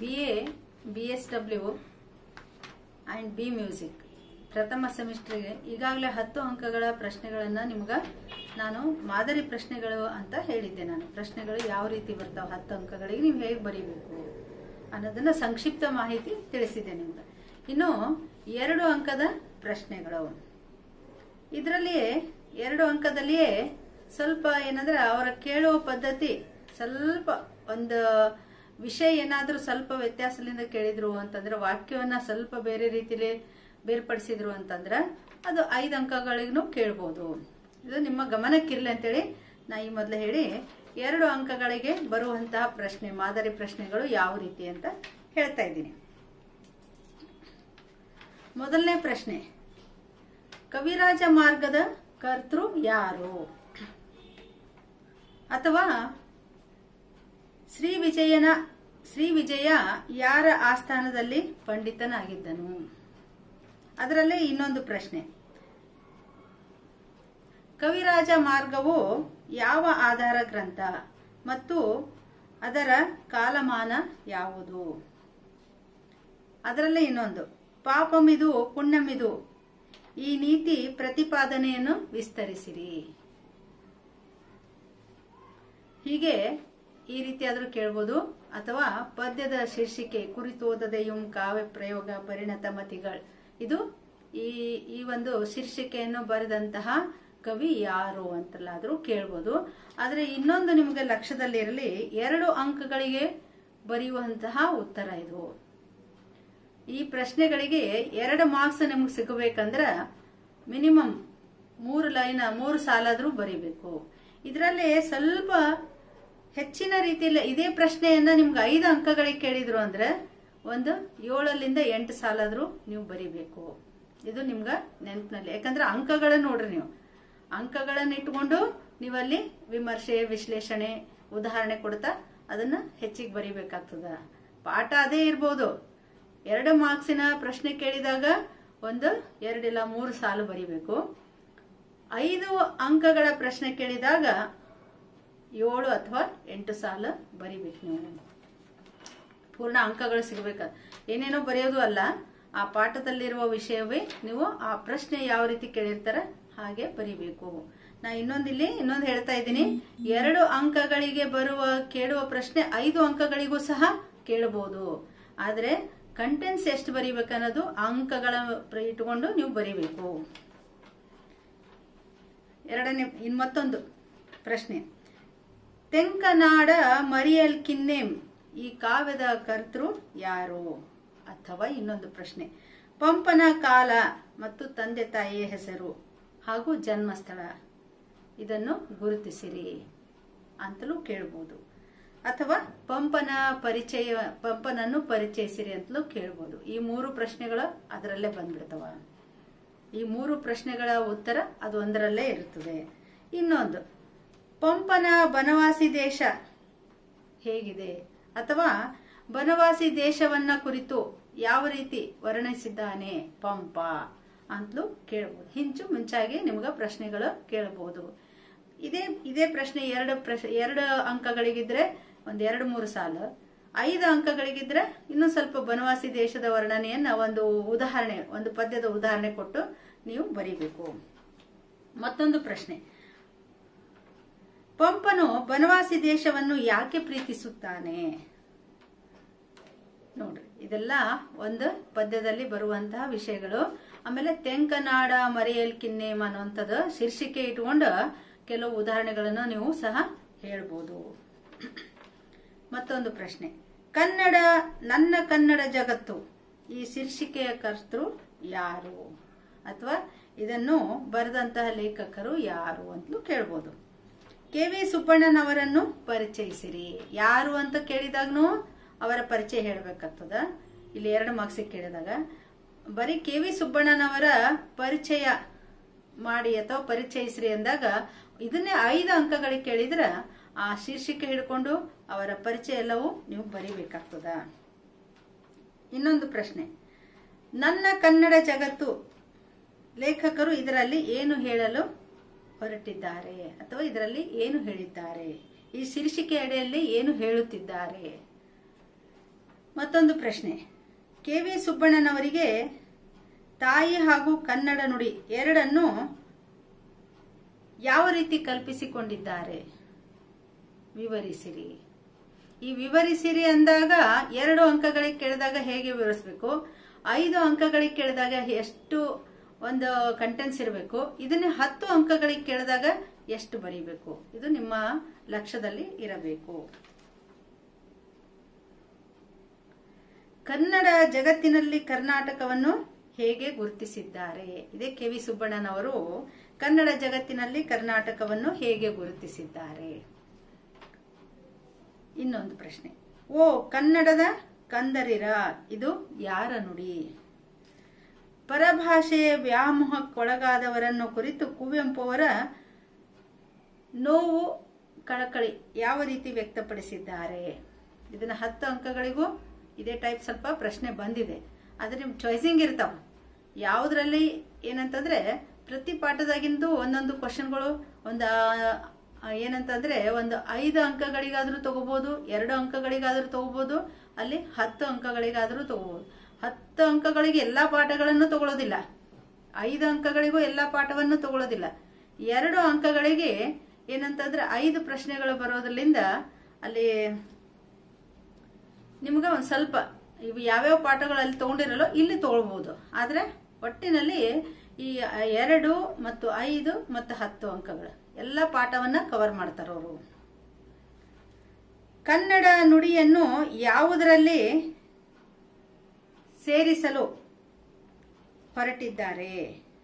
B A B S W and B music ಪ್ರಥಮ ಸೆಮಿಸ್ಟರ್ಗೆ ಈಗಾಗಲೇ ಹತ್ತು ಅಂಕಗಳ ಪ್ರಶ್ನೆಗಳನ್ನು ನಿಮ್ಗೆ ನಾನು ಮಾದರಿ ಪ್ರಶ್ನೆಗಳು ಅಂತ ಹೇಳಿದ್ದೆ ನಾನು ಪ್ರಶ್ನೆಗಳು ಯಾವ ರೀತಿ ಬರ್ತಾವೆ ಹತ್ತು ಅಂಕಗಳಿಗೆ ನೀವು ಹೇಗೆ ಬರೀಬೇಕು ಅನ್ನೋದನ್ನ ಸಂಕ್ಷಿಪ್ತ ಮಾಹಿತಿ ತಿಳಿಸಿದ್ದೆ ನಿಮ್ಗೆ ಇನ್ನು ಎರಡು ಅಂಕದ ಪ್ರಶ್ನೆಗಳು ಇದರಲ್ಲಿ ಎರಡು ಅಂಕದಲ್ಲಿಯೇ ಸ್ವಲ್ಪ ಏನಂದ್ರೆ ಅವರ ಕೇಳುವ ಪದ್ಧತಿ ಸ್ವಲ್ಪ ಒಂದು ವಿಷಯ ಏನಾದ್ರೂ ಸ್ವಲ್ಪ ವ್ಯತ್ಯಾಸದಿಂದ ಕೇಳಿದ್ರು ಅಂತಂದ್ರೆ ವಾಕ್ಯವನ್ನ ಸ್ವಲ್ಪ ಬೇರೆ ರೀತಿಲಿ ಬೇರ್ಪಡಿಸಿದ್ರು ಅಂತಂದ್ರೆ ಅದು ಐದು ಅಂಕಗಳಿಗೂ ಕೇಳ್ಬೋದು ಇದು ನಿಮ್ಮ ಗಮನಕ್ಕಿರಲಿ ಅಂತೇಳಿ ನಾ ಈ ಮೊದಲು ಹೇಳಿ ಎರಡು ಅಂಕಗಳಿಗೆ ಬರುವಂತಹ ಪ್ರಶ್ನೆ ಮಾದರಿ ಪ್ರಶ್ನೆಗಳು ಯಾವ ರೀತಿ ಅಂತ ಹೇಳ್ತಾ ಇದ್ದೀನಿ ಮೊದಲನೇ ಪ್ರಶ್ನೆ ಕವಿರಾಜ ಮಾರ್ಗದ ಕರ್ತೃ ಯಾರು ಅಥವಾ ಶ್ರೀ ವಿಜಯನ ಶ್ರೀ ವಿಜಯ ಯಾರ ಆಸ್ಥಾನದಲ್ಲಿ ಪಂಡಿತನಾಗಿದ್ದನು ಅದರಲ್ಲೇ ಇನ್ನೊಂದು ಪ್ರಶ್ನೆ ಕವಿರಾಜ ಮಾರ್ಗವು ಯಾವ ಆಧಾರ ಗ್ರಂಥ ಮತ್ತು ಅದರ ಕಾಲಮಾನ ಯಾವುದು ಅದರಲ್ಲೇ ಇನ್ನೊಂದು ಪಾಪಮಿದು ಪುಣ್ಯಮಿದು ಈ ನೀತಿ ಪ್ರತಿಪಾದನೆಯನ್ನು ವಿಸ್ತರಿಸಿರಿ ಹೀಗೆ ಈ ರೀತಿಯಾದರೂ ಕೇಳ್ಬೋದು ಅಥವಾ ಪದ್ಯದ ಶೀರ್ಷಿಕೆ ಕುರಿತು ಓದದೆಯುಂ ಕಾವ್ಯ ಪ್ರಯೋಗ ಪರಿಣತ ಮತಿಗಳು ಇದು ಈ ಈ ಒಂದು ಶೀರ್ಷಿಕೆಯನ್ನು ಬರೆದಂತಹ ಕವಿ ಯಾರು ಅಂತಲ್ಲಾದ್ರೂ ಕೇಳ್ಬೋದು ಆದ್ರೆ ಇನ್ನೊಂದು ನಿಮಗೆ ಲಕ್ಷ್ಯದಲ್ಲಿರಲಿ ಎರಡು ಅಂಕಗಳಿಗೆ ಬರೆಯುವಂತಹ ಉತ್ತರ ಇದು ಈ ಪ್ರಶ್ನೆಗಳಿಗೆ ಎರಡು ಮಾರ್ಕ್ಸ್ ನಿಮ್ಗೆ ಸಿಗಬೇಕಂದ್ರ ಮಿನಿಮಮ್ ಮೂರು ಲೈನ್ ಮೂರು ಸಾಲಾದ್ರೂ ಬರಿಬೇಕು ಇದರಲ್ಲಿ ಸ್ವಲ್ಪ ಹೆಚ್ಚಿನ ರೀತಿಯಲ್ಲಿ ಇದೇ ಪ್ರಶ್ನೆಯನ್ನ ನಿಮ್ಗೆ ಐದು ಅಂಕಗಳಿಗೆ ಕೇಳಿದ್ರು ಅಂದ್ರೆ ಒಂದು ಏಳರಿಂದ ಎಂಟು ಸಾಲಾದ್ರೂ ನೀವು ಬರಿಬೇಕು ಇದು ನಿಮ್ಗ ನೆನಪಿನಲ್ಲಿ ಯಾಕಂದ್ರೆ ಅಂಕಗಳನ್ನ ನೋಡ್ರಿ ನೀವು ಅಂಕಗಳನ್ನ ಇಟ್ಕೊಂಡು ನೀವಲ್ಲಿ ವಿಮರ್ಶೆ ವಿಶ್ಲೇಷಣೆ ಉದಾಹರಣೆ ಕೊಡ್ತಾ ಅದನ್ನ ಹೆಚ್ಚಿಗೆ ಬರಿಬೇಕಾಗ್ತದ ಪಾಠ ಅದೇ ಇರ್ಬೋದು ಎರಡು ಮಾರ್ಕ್ಸಿನ ಪ್ರಶ್ನೆ ಕೇಳಿದಾಗ ಒಂದು ಎರಡಿಲ್ಲ ಮೂರು ಸಾಲು ಬರಿಬೇಕು ಐದು ಅಂಕಗಳ ಪ್ರಶ್ನೆ ಕೇಳಿದಾಗ ಏಳು ಅಥವಾ ಎಂಟು ಸಾಲ ಬರಿಬೇಕು ನೀವು ಪೂರ್ಣ ಅಂಕಗಳು ಸಿಗಬೇಕ ಏನೇನೋ ಬರೆಯೋದು ಅಲ್ಲ ಆ ಪಾಠದಲ್ಲಿರುವ ವಿಷಯವೇ ನೀವು ಆ ಪ್ರಶ್ನೆ ಯಾವ ರೀತಿ ಕೇಳಿರ್ತಾರ ಹಾಗೆ ಬರಿಬೇಕು ನಾ ಇನ್ನೊಂದಿಲ್ಲಿ ಇನ್ನೊಂದು ಹೇಳ್ತಾ ಇದ್ದೀನಿ ಎರಡು ಅಂಕಗಳಿಗೆ ಬರುವ ಕೇಳುವ ಪ್ರಶ್ನೆ ಐದು ಅಂಕಗಳಿಗೂ ಸಹ ಕೇಳಬಹುದು ಆದ್ರೆ ಕಂಟೆಂಟ್ಸ್ ಎಷ್ಟು ಬರಿಬೇಕನ್ನೋದು ಅಂಕಗಳ ಇಟ್ಕೊಂಡು ನೀವು ಬರಿಬೇಕು ಎರಡನೇ ಇನ್ ಮತ್ತೊಂದು ಪ್ರಶ್ನೆ ತೆಂಕನಾಡ ಮರಿಯಲ್ ಕಿನ್ನೆಂ ಈ ಕಾವ್ಯದ ಕರ್ತೃ ಯಾರು ಅಥವಾ ಇನ್ನೊಂದು ಪ್ರಶ್ನೆ ಪಂಪನ ಕಾಲ ಮತ್ತು ತಂದೆ ತಾಯಿಯ ಹೆಸರು ಹಾಗೂ ಜನ್ಮಸ್ಥಳ ಇದನ್ನು ಗುರುತಿಸಿರಿ ಅಂತಲೂ ಕೇಳ್ಬೋದು ಅಥವಾ ಪಂಪನ ಪರಿಚಯ ಪಂಪನನ್ನು ಪರಿಚಯಿಸಿರಿ ಅಂತಲೂ ಕೇಳ್ಬೋದು ಈ ಮೂರು ಪ್ರಶ್ನೆಗಳು ಅದರಲ್ಲೇ ಬಂದ್ಬಿಡ್ತವ ಈ ಮೂರು ಪ್ರಶ್ನೆಗಳ ಉತ್ತರ ಅದು ಒಂದರಲ್ಲೇ ಇರುತ್ತದೆ ಇನ್ನೊಂದು ಪಂಪನ ಬನವಾಸಿ ದೇಶ ಹೇಗಿದೆ ಅಥವಾ ಬನವಾಸಿ ದೇಶವನ್ನ ಕುರಿತು ಯಾವ ರೀತಿ ವರ್ಣಿಸಿದ್ದಾನೆ ಪಂಪ ಅಂತಲೂ ಕೇಳಬಹುದು ಹಿಂಚು ಮುಂಚಾಗಿ ನಿಮ್ಗ ಪ್ರಶ್ನೆಗಳು ಕೇಳಬಹುದು ಇದೇ ಇದೇ ಪ್ರಶ್ನೆ ಎರಡು ಪ್ರಶ್ನೆ ಎರಡು ಅಂಕಗಳಿಗಿದ್ರೆ ಒಂದ್ ಎರಡು ಮೂರು ಸಾಲು ಐದು ಅಂಕಗಳಿಗಿದ್ರೆ ಇನ್ನೂ ಸ್ವಲ್ಪ ಬನವಾಸಿ ದೇಶದ ವರ್ಣನೆಯನ್ನ ಒಂದು ಉದಾಹರಣೆ ಒಂದು ಪದ್ಯದ ಉದಾಹರಣೆ ಕೊಟ್ಟು ನೀವು ಬರೀಬೇಕು ಮತ್ತೊಂದು ಪ್ರಶ್ನೆ ಪಂಪನು ಬನವಾಸಿ ದೇಶವನ್ನು ಯಾಕೆ ಪ್ರೀತಿಸುತ್ತಾನೆ ನೋಡ್ರಿ ಇದೆಲ್ಲ ಒಂದು ಪದ್ಯದಲ್ಲಿ ಬರುವಂತಹ ವಿಷಯಗಳು ಆಮೇಲೆ ತೆಂಕನಾಡ ಮರಿಯಲ್ ಕಿನ್ನೇಮ್ ಅನ್ನುವಂಥದ್ದು ಶೀರ್ಷಿಕೆ ಇಟ್ಕೊಂಡು ಕೆಲವು ಉದಾಹರಣೆಗಳನ್ನು ನೀವು ಸಹ ಹೇಳ್ಬೋದು ಮತ್ತೊಂದು ಪ್ರಶ್ನೆ ಕನ್ನಡ ನನ್ನ ಕನ್ನಡ ಜಗತ್ತು ಈ ಶೀರ್ಷಿಕೆಯ ಕರ್ತೃ ಯಾರು ಅಥವಾ ಇದನ್ನು ಬರೆದಂತಹ ಲೇಖಕರು ಯಾರು ಅಂತಲೂ ಕೇಳ್ಬೋದು ಕೆ ವಿ ಸುಬ್ಬಣ್ಣನವರನ್ನು ಪರಿಚಯಿಸಿರಿ ಯಾರು ಅಂತ ಕೇಳಿದಾಗ್ನು ಅವರ ಪರಿಚಯ ಹೇಳಬೇಕಾಗ್ತದ ಇಲ್ಲಿ ಎರಡು ಮಾರ್ಕ್ಸಿಗೆ ಕೇಳಿದಾಗ ಬರೀ ಕೆ ವಿ ಸುಬ್ಬಣ್ಣನವರ ಪರಿಚಯ ಮಾಡಿ ಅಥವಾ ಪರಿಚಯಿಸ್ರಿ ಅಂದಾಗ ಇದನ್ನೇ ಐದು ಅಂಕಗಳಿಗೆ ಕೇಳಿದ್ರ ಆ ಶೀರ್ಷಿಕೆ ಹಿಡ್ಕೊಂಡು ಅವರ ಪರಿಚಯ ಎಲ್ಲವೂ ನೀವು ಬರಿಬೇಕಾಗ್ತದ ಇನ್ನೊಂದು ಪ್ರಶ್ನೆ ನನ್ನ ಕನ್ನಡ ಜಗತ್ತು ಲೇಖಕರು ಇದರಲ್ಲಿ ಏನು ಹೇಳಲು ಹೊರಟಿದ್ದಾರೆ ಅಥವಾ ಇದರಲ್ಲಿ ಏನು ಹೇಳಿದ್ದಾರೆ ಈ ಶೀರ್ಷಿಕೆ ಅಡಿಯಲ್ಲಿ ಏನು ಹೇಳುತ್ತಿದ್ದಾರೆ ಮತ್ತೊಂದು ಪ್ರಶ್ನೆ ಕೆ ವಿ ಸುಬ್ಬಣ್ಣನವರಿಗೆ ತಾಯಿ ಹಾಗೂ ಕನ್ನಡ ನುಡಿ ಎರಡನ್ನು ಯಾವ ರೀತಿ ಕಲ್ಪಿಸಿಕೊಂಡಿದ್ದಾರೆ ವಿವರಿಸಿರಿ ಈ ವಿವರಿಸಿರಿ ಅಂದಾಗ ಎರಡು ಅಂಕಗಳಿಗೆ ಕೇಳಿದಾಗ ಹೇಗೆ ವಿವರಿಸಬೇಕು ಐದು ಅಂಕಗಳಿಗೆ ಕೇಳಿದಾಗ ಎಷ್ಟು ಒಂದು ಕಂಟೆನ್ಸ್ ಇರಬೇಕು ಇದನ್ನೇ ಹತ್ತು ಅಂಕಗಳಿಗೆ ಕೇಳಿದಾಗ ಎಷ್ಟು ಬರೀಬೇಕು ಇದು ನಿಮ್ಮ ಲಕ್ಷ್ಯದಲ್ಲಿ ಇರಬೇಕು ಕನ್ನಡ ಜಗತ್ತಿನಲ್ಲಿ ಕರ್ನಾಟಕವನ್ನು ಹೇಗೆ ಗುರುತಿಸಿದ್ದಾರೆ ಇದೇ ಕೆ ವಿ ಸುಬ್ಬಣ್ಣನವರು ಕನ್ನಡ ಜಗತ್ತಿನಲ್ಲಿ ಕರ್ನಾಟಕವನ್ನು ಹೇಗೆ ಗುರುತಿಸಿದ್ದಾರೆ ಇನ್ನೊಂದು ಪ್ರಶ್ನೆ ಓ ಕನ್ನಡದ ಕಂದರಿರ ಇದು ಯಾರ ನುಡಿ ಪರಭಾಷೆಯ ವ್ಯಾಮೋಹಕ್ಕೊಳಗಾದವರನ್ನು ಕುರಿತು ಕುವೆಂಪು ಅವರ ನೋವು ಕಳಕಳಿ ಯಾವ ರೀತಿ ವ್ಯಕ್ತಪಡಿಸಿದ್ದಾರೆ ಇದನ್ನ ಹತ್ತು ಅಂಕಗಳಿಗೂ ಇದೇ ಟೈಪ್ ಸ್ವಲ್ಪ ಪ್ರಶ್ನೆ ಬಂದಿದೆ ಆದ್ರೆ ನಿಮ್ ಚಾಯ್ಸಿಂಗ್ ಇರ್ತಾವ ಯಾವುದ್ರಲ್ಲಿ ಏನಂತಂದ್ರೆ ಪ್ರತಿ ಪಾಠದಾಗಿಂದು ಒಂದೊಂದು ಕ್ವಶನ್ಗಳು ಒಂದು ಆ, ಏನಂತಂದ್ರೆ ಒಂದು ಐದು ಅಂಕಗಳಿಗಾದ್ರೂ ತಗೋಬಹುದು ಎರಡು ಅಂಕಗಳಿಗಾದ್ರೂ ತಗೋಬಹುದು ಅಲ್ಲಿ ಹತ್ತು ಅಂಕಗಳಿಗಾದ್ರೂ ತಗೋಬಹುದು ಹತ್ತು ಅಂಕಗಳಿಗೆ ಎಲ್ಲಾ ಪಾಠಗಳನ್ನು ತಗೊಳ್ಳೋದಿಲ್ಲ ಐದು ಅಂಕಗಳಿಗೂ ಎಲ್ಲಾ ಪಾಠವನ್ನು ತಗೊಳ್ಳೋದಿಲ್ಲ ಎರಡು ಅಂಕಗಳಿಗೆ ಏನಂತಂದ್ರೆ ಐದು ಪ್ರಶ್ನೆಗಳು ಬರೋದ್ರಿಂದ ಅಲ್ಲಿ ನಿಮ್ಗೆ ಒಂದ್ ಸ್ವಲ್ಪ ಇವು ಯಾವ್ಯಾವ ಪಾಠಗಳು ಅಲ್ಲಿ ತಗೊಂಡಿರಲ್ಲೋ ಇಲ್ಲಿ ತಗೊಳ್ಬಹುದು ಆದ್ರೆ ಒಟ್ಟಿನಲ್ಲಿ ಈ ಎರಡು ಮತ್ತು ಐದು ಮತ್ತು ಹತ್ತು ಅಂಕಗಳು ಎಲ್ಲ ಪಾಠವನ್ನ ಕವರ್ ಮಾಡ್ತಾರ ಅವರು ಕನ್ನಡ ನುಡಿಯನ್ನು ಯಾವುದರಲ್ಲಿ ಸೇರಿಸಲು ಹೊರಟಿದ್ದಾರೆ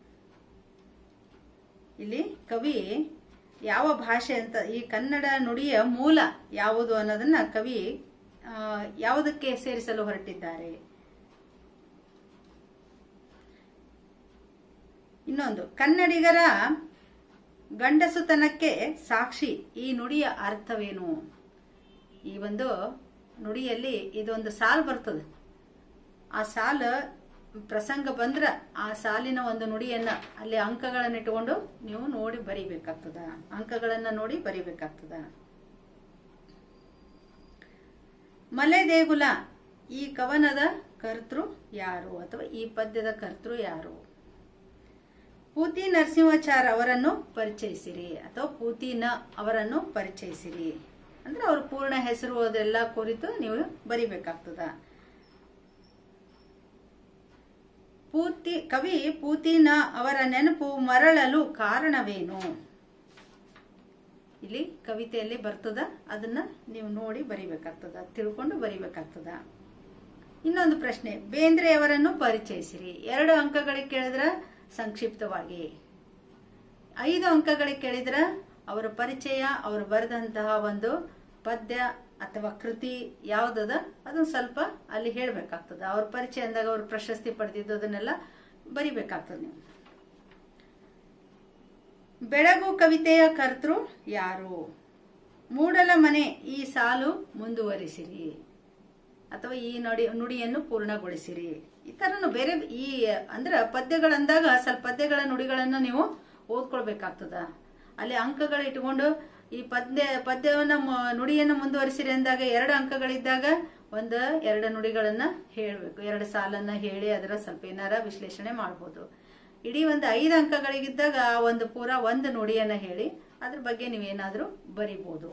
ಇಲ್ಲಿ ಕವಿ ಯಾವ ಭಾಷೆ ಅಂತ ಈ ಕನ್ನಡ ನುಡಿಯ ಮೂಲ ಯಾವುದು ಅನ್ನೋದನ್ನ ಕವಿ ಆ, ಯಾವುದಕ್ಕೆ ಸೇರಿಸಲು ಹೊರಟಿದ್ದಾರೆ ಇನ್ನೊಂದು ಕನ್ನಡಿಗರ ಗಂಡಸುತನಕ್ಕೆ ಸಾಕ್ಷಿ ಈ ನುಡಿಯ ಅರ್ಥವೇನು ಈ ಒಂದು ನುಡಿಯಲ್ಲಿ ಇದೊಂದು ಸಾಲ್ ಬರ್ತದೆ ಆ ಸಾಲ ಪ್ರಸಂಗ ಬಂದ್ರ ಆ ಸಾಲಿನ ಒಂದು ನುಡಿಯನ್ನ ಅಲ್ಲಿ ಅಂಕಗಳನ್ನ ಇಟ್ಕೊಂಡು ನೀವು ನೋಡಿ ಬರಿಬೇಕಾಗ್ತದ ಅಂಕಗಳನ್ನ ನೋಡಿ ಬರಿಬೇಕಾಗ್ತದ ಮಲೆ ದೇಗುಲ ಈ ಕವನದ ಕರ್ತೃ ಯಾರು ಅಥವಾ ಈ ಪದ್ಯದ ಕರ್ತೃ ಯಾರು ಪೂತಿ ನರಸಿಂಹಾಚಾರ್ ಅವರನ್ನು ಪರಿಚಯಿಸಿರಿ ಅಥವಾ ಪೂತಿ ನ ಅವರನ್ನು ಪರಿಚಯಿಸಿರಿ ಅಂದ್ರೆ ಅವ್ರ ಪೂರ್ಣ ಹೆಸರು ಅದೆಲ್ಲ ಕುರಿತು ನೀವು ಬರಿಬೇಕಾಗ್ತದ ಪೂತಿ ಕವಿ ಪೂತಿನ ಅವರ ನೆನಪು ಮರಳಲು ಕಾರಣವೇನು ಇಲ್ಲಿ ಕವಿತೆಯಲ್ಲಿ ಬರ್ತದ ಅದನ್ನ ನೀವು ನೋಡಿ ಬರಿಬೇಕಾಗ್ತದ ತಿಳ್ಕೊಂಡು ಬರಿಬೇಕಾಗ್ತದ ಇನ್ನೊಂದು ಪ್ರಶ್ನೆ ಬೇಂದ್ರೆ ಅವರನ್ನು ಪರಿಚಯಿಸಿರಿ ಎರಡು ಅಂಕಗಳಿಗೆ ಕೇಳಿದ್ರ ಸಂಕ್ಷಿಪ್ತವಾಗಿ ಐದು ಅಂಕಗಳಿಗೆ ಕೇಳಿದ್ರ ಅವರ ಪರಿಚಯ ಅವರು ಬರೆದಂತಹ ಒಂದು ಪದ್ಯ ಅಥವಾ ಕೃತಿ ಯಾವ್ದದ ಅದನ್ನ ಸ್ವಲ್ಪ ಅಲ್ಲಿ ಹೇಳ್ಬೇಕಾಗ್ತದ ಅವ್ರ ಪರಿಚಯ ಅಂದಾಗ ಅವ್ರ ಪ್ರಶಸ್ತಿ ಪಡೆದಿದ್ದು ಅದನ್ನೆಲ್ಲ ಬರಿಬೇಕಾಗ್ತದೆ ನೀವು ಬೆಳಗು ಕವಿತೆಯ ಕರ್ತೃ ಯಾರು ಮೂಡಲ ಮನೆ ಈ ಸಾಲು ಮುಂದುವರಿಸಿರಿ ಅಥವಾ ಈ ನುಡಿ ನುಡಿಯನ್ನು ಪೂರ್ಣಗೊಳಿಸಿರಿ ಈ ತರನು ಬೇರೆ ಈ ಅಂದ್ರ ಪದ್ಯಗಳಂದಾಗ ಸ್ವಲ್ಪ ಪದ್ಯಗಳ ನುಡಿಗಳನ್ನ ನೀವು ಓದ್ಕೊಳ್ಬೇಕಾಗ್ತದ ಅಲ್ಲಿ ಅಂಕಗಳು ಇಟ್ಕೊಂಡು ಈ ಪದ್ಯ ಪದ್ಯವನ್ನ ಮ- ನುಡಿಯನ್ನ ಮುಂದುವರಿಸಿರಿ ಅಂದಾಗ ಎರಡು ಅಂಕಗಳಿದ್ದಾಗ ಒಂದು ಎರಡು ನುಡಿಗಳನ್ನ ಹೇಳ್ಬೇಕು ಎರಡು ಸಾಲನ್ನ ಹೇಳಿ ಅದರ ಸ್ವಲ್ಪ ಏನಾರ ವಿಶ್ಲೇಷಣೆ ಮಾಡ್ಬೋದು ಇಡೀ ಒಂದು ಐದು ಅಂಕಗಳಿಗಿದ್ದಾಗ ಆ ಒಂದು ಪೂರ ಒಂದು ನುಡಿಯನ್ನ ಹೇಳಿ ಅದ್ರ ಬಗ್ಗೆ ನೀವೇನಾದ್ರೂ ಬರಿಬೋದು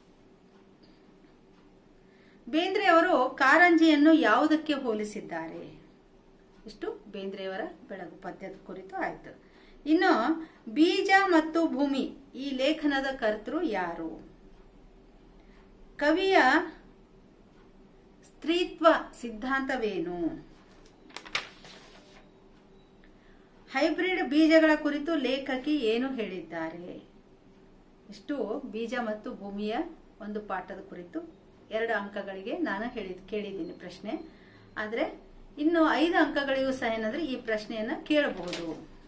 ಬೇಂದ್ರೆ ಅವರು ಕಾರಂಜಿಯನ್ನು ಯಾವುದಕ್ಕೆ ಹೋಲಿಸಿದ್ದಾರೆ ಇಷ್ಟು ಬೇಂದ್ರೆಯವರ ಬೆಳಗು ಪದ್ಯದ ಕುರಿತು ಆಯ್ತು ಇನ್ನು ಬೀಜ ಮತ್ತು ಭೂಮಿ ಈ ಲೇಖನದ ಕರ್ತೃ ಯಾರು ಕವಿಯ ಸ್ತ್ರೀತ್ವ ಸಿದ್ಧಾಂತವೇನು ಹೈಬ್ರಿಡ್ ಬೀಜಗಳ ಕುರಿತು ಲೇಖಕಿ ಏನು ಹೇಳಿದ್ದಾರೆ ಇಷ್ಟು ಬೀಜ ಮತ್ತು ಭೂಮಿಯ ಒಂದು ಪಾಠದ ಕುರಿತು ಎರಡು ಅಂಕಗಳಿಗೆ ನಾನು ಹೇಳಿ ಕೇಳಿದ್ದೀನಿ ಪ್ರಶ್ನೆ ಆದ್ರೆ ಇನ್ನು ಐದು ಅಂಕಗಳಿಗೂ ಸಹ ಏನಂದ್ರೆ ಈ ಪ್ರಶ್ನೆಯನ್ನ ಕೇಳಬಹುದು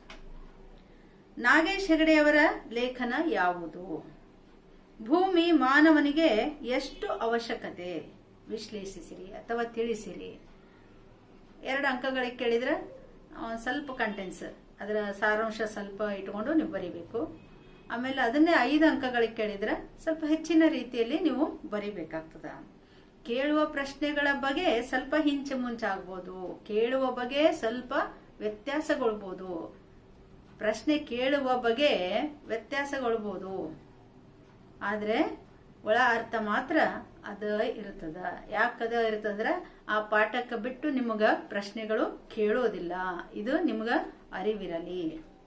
ನಾಗೇಶ್ ಹೆಗಡೆಯವರ ಲೇಖನ ಯಾವುದು ಭೂಮಿ ಮಾನವನಿಗೆ ಎಷ್ಟು ಅವಶ್ಯಕತೆ ವಿಶ್ಲೇಷಿಸಿರಿ ಅಥವಾ ತಿಳಿಸಿರಿ ಎರಡು ಅಂಕಗಳಿಗೆ ಕೇಳಿದ್ರೆ ಆ, ಸ್ವಲ್ಪ ಕಂಟೆನ್ಸ್ ಅದರ ಸಾರಾಂಶ ಸ್ವಲ್ಪ ಇಟ್ಕೊಂಡು ನೀವು ಬರಿಬೇಕು ಆಮೇಲೆ ಅದನ್ನೇ ಐದು ಅಂಕಗಳಿಗೆ ಕೇಳಿದ್ರೆ ಸ್ವಲ್ಪ ಹೆಚ್ಚಿನ ರೀತಿಯಲ್ಲಿ ನೀವು ಬರಿಬೇಕಾಗ್ತದ ಕೇಳುವ ಪ್ರಶ್ನೆಗಳ ಬಗ್ಗೆ ಸ್ವಲ್ಪ ಹಿಂಚು ಮುಂಚಾಗ್ಬೋದು ಕೇಳುವ ಬಗ್ಗೆ ಸ್ವಲ್ಪ ವ್ಯತ್ಯಾಸಗೊಳ್ಬೋದು ಪ್ರಶ್ನೆ ಕೇಳುವ ಬಗ್ಗೆ ವ್ಯತ್ಯಾಸಗೊಳ್ಬೋದು ಆದ್ರೆ ಒಳ ಅರ್ಥ ಮಾತ್ರ ಅದ ಇರ್ತದ ಯಾಕದ ಇರ್ತದ್ರ ಆ ಪಾಠಕ್ಕೆ ಬಿಟ್ಟು ನಿಮಗ ಪ್ರಶ್ನೆಗಳು ಕೇಳೋದಿಲ್ಲ ಇದು ನಿಮಗ ಅರಿವಿರಲಿ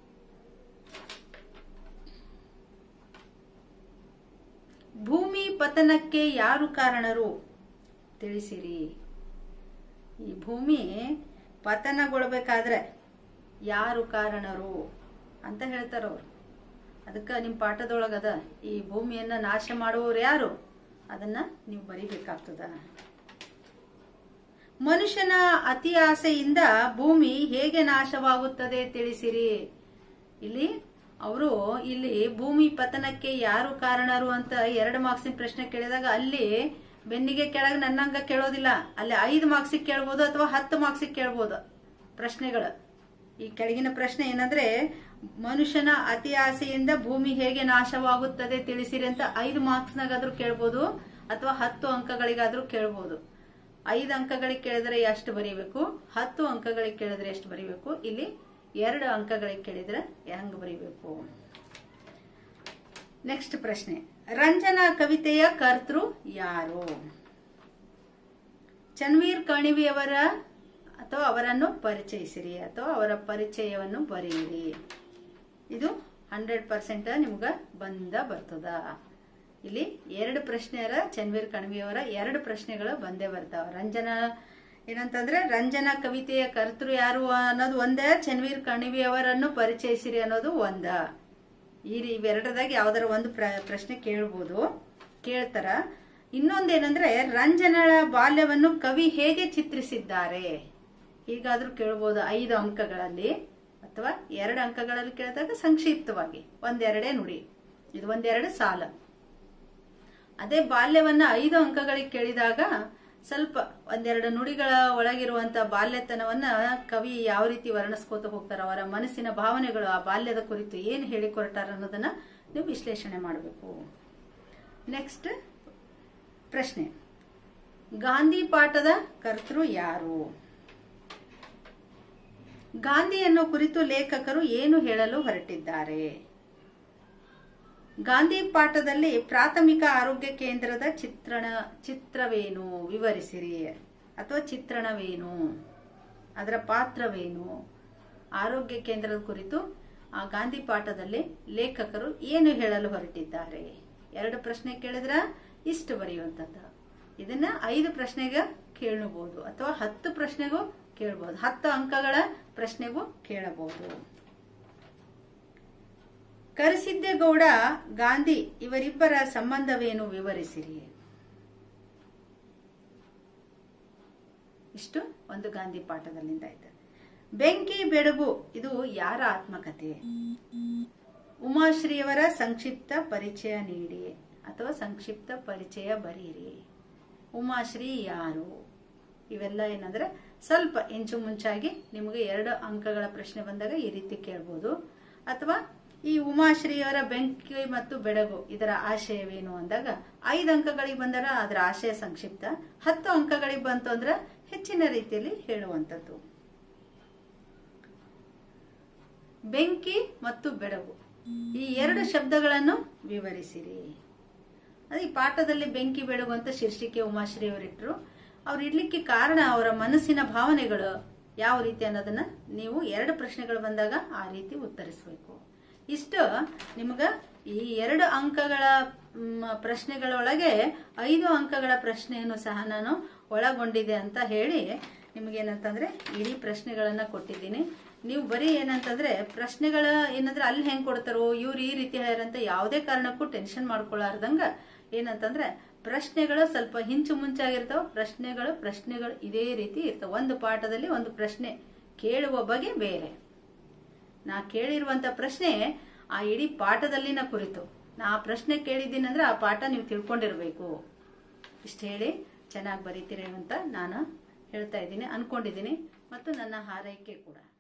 ಭೂಮಿ ಪತನಕ್ಕೆ ಯಾರು ಕಾರಣರು ತಿಳಿಸಿರಿ ಈ ಭೂಮಿ ಪತನಗೊಳ್ಬೇಕಾದ್ರೆ ಯಾರು ಕಾರಣರು ಅಂತ ಹೇಳ್ತಾರವ್ರು ಅದಕ್ಕೆ ನಿಮ್ಮ ಪಾಠದೊಳಗದ ಈ ಭೂಮಿಯನ್ನ ನಾಶ ಮಾಡುವವರು ಯಾರು ಅದನ್ನ ನೀವು ಬರಿಬೇಕಾಗ್ತದ ಮನುಷ್ಯನ ಅತಿ ಆಸೆಯಿಂದ ಭೂಮಿ ಹೇಗೆ ನಾಶವಾಗುತ್ತದೆ ತಿಳಿಸಿರಿ ಇಲ್ಲಿ ಅವರು ಇಲ್ಲಿ ಭೂಮಿ ಪತನಕ್ಕೆ ಯಾರು ಕಾರಣರು ಅಂತ ಎರಡು ಮಾರ್ಕ್ಸಿನ ಪ್ರಶ್ನೆ ಕೇಳಿದಾಗ ಅಲ್ಲಿ ಬೆನ್ನಿಗೆ ಕೆಳಗೆ ನನ್ನಂಗ ಕೇಳೋದಿಲ್ಲ ಅಲ್ಲಿ ಐದು ಮಾರ್ಕ್ಸಿಗೆ ಕೇಳ್ಬೋದು ಅಥವಾ ಹತ್ತು ಮಾರ್ಕ್ಸಿಗೆ ಕೇಳ್ಬೋದು ಪ್ರಶ್ನೆಗಳು ಈ ಕೆಳಗಿನ ಪ್ರಶ್ನೆ ಏನಂದ್ರೆ ಮನುಷ್ಯನ ಅತಿ ಆಸೆಯಿಂದ ಭೂಮಿ ಹೇಗೆ ನಾಶವಾಗುತ್ತದೆ ತಿಳಿಸಿರಿ ಅಂತ ಐದು ಮಾರ್ಕ್ಸ್ನಾಗಾದ್ರೂ ಕೇಳ್ಬೋದು ಅಥವಾ ಹತ್ತು ಅಂಕಗಳಿಗಾದ್ರೂ ಕೇಳ್ಬೋದು ಐದು ಅಂಕಗಳಿಗೆ ಕೇಳಿದ್ರೆ ಎಷ್ಟು ಬರೀಬೇಕು ಹತ್ತು ಅಂಕಗಳಿಗೆ ಕೇಳಿದ್ರೆ ಎಷ್ಟು ಬರೀಬೇಕು ಇಲ್ಲಿ ಎರಡು ಅಂಕಗಳಿಗೆ ಕೇಳಿದ್ರೆ ಹೆಂಗ್ ಬರೀಬೇಕು ನೆಕ್ಸ್ಟ್ ಪ್ರಶ್ನೆ ರಂಜನಾ ಕವಿತೆಯ ಕರ್ತೃ ಯಾರು ಚನ್ವೀರ್ ಕಣಿವಿಯವರ ಅಥವಾ ಅವರನ್ನು ಪರಿಚಯಿಸಿರಿ ಅಥವಾ ಅವರ ಪರಿಚಯವನ್ನು ಬರೆಯಿರಿ ಇದು ಹಂಡ್ರೆಡ್ ಪರ್ಸೆಂಟ್ ನಿಮ್ಗ ಬಂದ ಬರ್ತದ ಇಲ್ಲಿ ಎರಡು ಪ್ರಶ್ನೆಯರ ಚನ್ವೀರ್ ಕಣಿವಿಯವರ ಎರಡು ಪ್ರಶ್ನೆಗಳು ಬಂದೇ ಬರ್ತಾವ ರಂಜನಾ ಏನಂತಂದ್ರೆ ರಂಜನಾ ಕವಿತೆಯ ಕರ್ತೃ ಯಾರು ಅನ್ನೋದು ಒಂದೇ ಚನ್ವೀರ್ ಕಣಿವಿಯವರನ್ನು ಪರಿಚಯಿಸಿರಿ ಅನ್ನೋದು ಒಂದ ಈ ರೀ- ಇವೆರಡರದಾಗ ಯಾವ್ದಾರ ಒಂದು ಪ್ರ- ಪ್ರಶ್ನೆ ಕೇಳ್ಬೋದು ಕೇಳ್ತಾರ ಇನ್ನೊಂದೇನಂದ್ರೆ ರಂಜನಳ ಬಾಲ್ಯವನ್ನು ಕವಿ ಹೇಗೆ ಚಿತ್ರಿಸಿದ್ದಾರೆ ಹೀಗಾದ್ರೂ ಕೇಳ್ಬೋದು ಐದು ಅಂಕಗಳಲ್ಲಿ ಅಥವಾ ಎರಡು ಅಂಕಗಳಲ್ಲಿ ಕೇಳಿದಾಗ ಸಂಕ್ಷಿಪ್ತವಾಗಿ ಒಂದೆರಡೇ ನುಡಿ ಇದು ಒಂದೆರಡು ಸಾಲ ಅದೇ ಬಾಲ್ಯವನ್ನ ಐದು ಅಂಕಗಳಿಗೆ ಕೇಳಿದಾಗ ಸ್ವಲ್ಪ ಒಂದೆರಡು ನುಡಿಗಳ ಒಳಗಿರುವಂತ ಬಾಲ್ಯತನವನ್ನ ಕವಿ ಯಾವ ರೀತಿ ವರ್ಣಿಸ್ಕೋತ ಹೋಗ್ತಾರ ಅವರ ಮನಸ್ಸಿನ ಭಾವನೆಗಳು ಆ ಬಾಲ್ಯದ ಕುರಿತು ಏನು ಹೇಳಿಕೊಡ್ತಾರ ಅನ್ನೋದನ್ನ ನೀವು ವಿಶ್ಲೇಷಣೆ ಮಾಡಬೇಕು ನೆಕ್ಸ್ಟ್ ಪ್ರಶ್ನೆ ಗಾಂಧಿ ಪಾಠದ ಕರ್ತೃ ಯಾರು ಗಾಂಧಿಯನ್ನು ಕುರಿತು ಲೇಖಕರು ಏನು ಹೇಳಲು ಹೊರಟಿದ್ದಾರೆ ಗಾಂಧಿ ಪಾಠದಲ್ಲಿ ಪ್ರಾಥಮಿಕ ಆರೋಗ್ಯ ಕೇಂದ್ರದ ಚಿತ್ರಣ ಚಿತ್ರವೇನು ವಿವರಿಸಿರಿ ಅಥವಾ ಚಿತ್ರಣವೇನು ಅದರ ಪಾತ್ರವೇನು ಆರೋಗ್ಯ ಕೇಂದ್ರದ ಕುರಿತು ಆ ಗಾಂಧಿ ಪಾಠದಲ್ಲಿ ಲೇಖಕರು ಏನು ಹೇಳಲು ಹೊರಟಿದ್ದಾರೆ ಎರಡು ಪ್ರಶ್ನೆ ಕೇಳಿದ್ರ ಇಷ್ಟು ಬರೆಯುವಂಥದ್ದು ಇದನ್ನ ಐದು ಪ್ರಶ್ನೆಗೆ ಕೇಳಬಹುದು ಅಥವಾ ಹತ್ತು ಪ್ರಶ್ನೆಗೂ ಕೇಳಬಹುದು ಹತ್ತು ಅಂಕಗಳ ಪ್ರಶ್ನೆಗೂ ಕೇಳಬಹುದು ಕರಿಸಿದ್ದೇಗೌಡ ಗಾಂಧಿ ಇವರಿಬ್ಬರ ಸಂಬಂಧವೇನು ವಿವರಿಸಿರಿ ಇಷ್ಟು ಒಂದು ಗಾಂಧಿ ಪಾಠದಲ್ಲಿಂದ ಆಯ್ತು ಬೆಂಕಿ ಬೆಳಗು ಇದು ಯಾರ ಆತ್ಮಕಥೆ ಉಮಾಶ್ರೀಯವರ ಸಂಕ್ಷಿಪ್ತ ಪರಿಚಯ ನೀಡಿ ಅಥವಾ ಸಂಕ್ಷಿಪ್ತ ಪರಿಚಯ ಬರೀರಿ ಉಮಾಶ್ರೀ ಯಾರು ಇವೆಲ್ಲ ಏನಂದ್ರೆ ಸ್ವಲ್ಪ ಇಂಚು ಮುಂಚಾಗಿ ನಿಮಗೆ ಎರಡು ಅಂಕಗಳ ಪ್ರಶ್ನೆ ಬಂದಾಗ ಈ ರೀತಿ ಕೇಳ್ಬೋದು ಅಥವಾ ಈ ಉಮಾಶ್ರೀಯವರ ಬೆಂಕಿ ಮತ್ತು ಬೆಳಗು ಇದರ ಆಶಯವೇನು ಅಂದಾಗ ಐದು ಅಂಕಗಳಿಗೆ ಬಂದರೆ ಅದರ ಆಶಯ ಸಂಕ್ಷಿಪ್ತ ಹತ್ತು ಅಂಕಗಳಿಗೆ ಬಂತು ಅಂದ್ರೆ ಹೆಚ್ಚಿನ ರೀತಿಯಲ್ಲಿ ಹೇಳುವಂಥದ್ದು ಬೆಂಕಿ ಮತ್ತು ಬೆಳಗು ಈ ಎರಡು ಶಬ್ದಗಳನ್ನು ವಿವರಿಸಿರಿ ಅದು ಈ ಪಾಠದಲ್ಲಿ ಬೆಂಕಿ ಬೆಳಗು ಅಂತ ಶೀರ್ಷಿಕೆ ಉಮಾಶ್ರೀ ಅವರಿಟ್ರು ಅವ್ರು ಇಡ್ಲಿಕ್ಕೆ ಕಾರಣ ಅವರ ಮನಸ್ಸಿನ ಭಾವನೆಗಳು ಯಾವ ರೀತಿ ಅನ್ನೋದನ್ನ ನೀವು ಎರಡು ಪ್ರಶ್ನೆಗಳು ಬಂದಾಗ ಆ ರೀತಿ ಉತ್ತರಿಸಬೇಕು ಇಷ್ಟು ನಿಮ್ಗ ಈ ಎರಡು ಅಂಕಗಳ ಮ್, ಪ್ರಶ್ನೆಗಳೊಳಗೆ ಐದು ಅಂಕಗಳ ಪ್ರಶ್ನೆಯನ್ನು ಸಹ ನಾನು ಒಳಗೊಂಡಿದೆ ಅಂತ ಹೇಳಿ ನಿಮ್ಗೇನಂತಂದ್ರೆ ಇಡೀ ಪ್ರಶ್ನೆಗಳನ್ನ ಕೊಟ್ಟಿದ್ದೀನಿ ನೀವು ಬರೀ ಏನಂತಂದ್ರೆ ಪ್ರಶ್ನೆಗಳ ಏನಂದ್ರೆ ಅಲ್ಲಿ ಹೆಂಗ್ ಕೊಡ್ತಾರೋ ಇವ್ರು ಈ ರೀತಿ ಹೇಳ್ಯಾರಂತ ಯಾವುದೇ ಕಾರಣಕ್ಕೂ ಟೆನ್ಷನ್ ಮಾಡ್ಕೊಳ್ಳಾರ್ದಂಗ ಏನಂತಂದ್ರೆ ಪ್ರಶ್ನೆಗಳು ಸ್ವಲ್ಪ ಹಿಂಚು ಮುಂಚಾಗಿರ್ತಾವ ಪ್ರಶ್ನೆಗಳು ಪ್ರಶ್ನೆಗಳು ಇದೇ ರೀತಿ ಇರ್ತಾವ ಒಂದು ಪಾಠದಲ್ಲಿ ಒಂದು ಪ್ರಶ್ನೆ ಕೇಳುವ ಬಗೆ ಬೇರೆ ನಾ ಕೇಳಿರುವಂತ ಪ್ರಶ್ನೆ ಆ ಇಡೀ ಪಾಠದಲ್ಲಿನ ಕುರಿತು ನಾ ಆ ಪ್ರಶ್ನೆ ಕೇಳಿದ್ದೀನಿ ಅಂದ್ರೆ ಆ ಪಾಠ ನೀವು ತಿಳ್ಕೊಂಡಿರ್ಬೇಕು ಇಷ್ಟು ಹೇಳಿ ಚೆನ್ನಾಗಿ ಬರೀತೀರಿ ಅಂತ ನಾನು ಹೇಳ್ತಾ ಇದ್ದೀನಿ ಅನ್ಕೊಂಡಿದ್ದೀನಿ ಮತ್ತು ನನ್ನ ಹಾರೈಕೆ ಕೂಡ